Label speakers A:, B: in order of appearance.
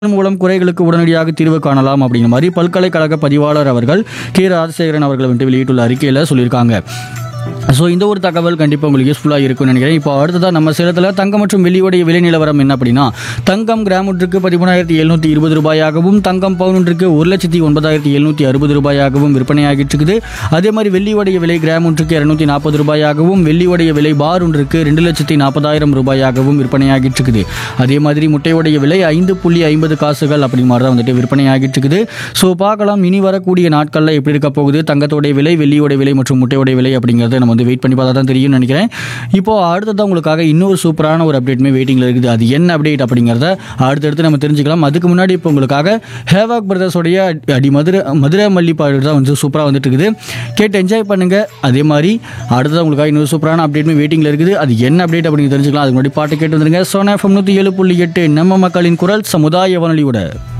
A: மூலம் குறைகளுக்கு உடனடியாக தீர்வு காணலாம் அப்படிங்கிற மாதிரி பல்கலைக்கழக பதிவாளர் அவர்கள் கே ராஜசேகரன் அவர்கள் வந்துட்டு வெளியிட்டுள்ள அறிக்கையில் சொல்லியிருக்காங்க ஸோ இந்த ஒரு தகவல் கண்டிப்பாக உங்களுக்கு யூஸ்ஃபுல்லாக இருக்கும்னு நினைக்கிறேன் இப்போ அடுத்ததாக நம்ம சேலத்தில் தங்கம் மற்றும் வெள்ளியோடைய விலை நிலவரம் என்ன அப்படின்னா தங்கம் கிராம் ஒன்றுக்கு பதிமூணாயிரத்தி எழுநூற்றி இருபது ரூபாயாகவும் தங்கம் பவுன் ஒன்றுக்கு ஒரு லட்சத்தி ஒன்பதாயிரத்தி எழுநூற்றி அறுபது ரூபாயாகவும் விற்பனையாகிட்டு இருக்குது அதே மாதிரி வெள்ளியோடைய விலை கிராம் ஒன்றுக்கு இரநூத்தி நாற்பது ரூபாயாகவும் வெள்ளியோடைய விலை பார் ஒன்றுக்கு ரெண்டு லட்சத்தி நாற்பதாயிரம் ரூபாயாகவும் விற்பனையாகிட்டு இருக்குது அதே மாதிரி முட்டையோடைய விலை ஐந்து புள்ளி ஐம்பது காசுகள் அப்படி மாதிரி தான் வந்துட்டு விற்பனையாகிட்டு இருக்குது ஸோ பார்க்கலாம் இனி வரக்கூடிய நாட்களில் எப்படி இருக்க போகுது தங்கத்தோடைய விலை வெள்ளியோட விலை மற்றும் முட்டையோடைய விலை அப்படிங்கிறத நம்ம வந்து வெயிட் பண்ணி பார்த்தா தான் தெரியும்னு நினைக்கிறேன் இப்போ அடுத்ததான் உங்களுக்காக இன்னொரு சூப்பரான ஒரு அப்டேட்டுமே வெயிட்டிங்கில் இருக்குது அது என்ன அப்டேட் அப்படிங்கிறத அடுத்தடுத்து நம்ம தெரிஞ்சுக்கலாம் அதுக்கு முன்னாடி இப்போ உங்களுக்காக ஹேவாக் பிரதர்ஸோடைய அடி மதுரை மதுரை மல்லி பாடல் தான் வந்து சூப்பராக வந்துட்டு இருக்குது கேட்டு என்ஜாய் பண்ணுங்க அதே மாதிரி அடுத்ததான் உங்களுக்காக இன்னொரு சூப்பரான அப்டேட்டுமே வெயிட்டிங்கில் இருக்குது அது என்ன அப்டேட் அப்படிங்கிறது தெரிஞ்சுக்கலாம் அதுக்கு முன்னாடி பாட்டு கேட்டு வந்துருங்க சோனா எஃப்எம் நூற்றி ஏழு புள்ளி எட்டு நம்ம மக்களின் குரல் சமுதாய வானொலியோட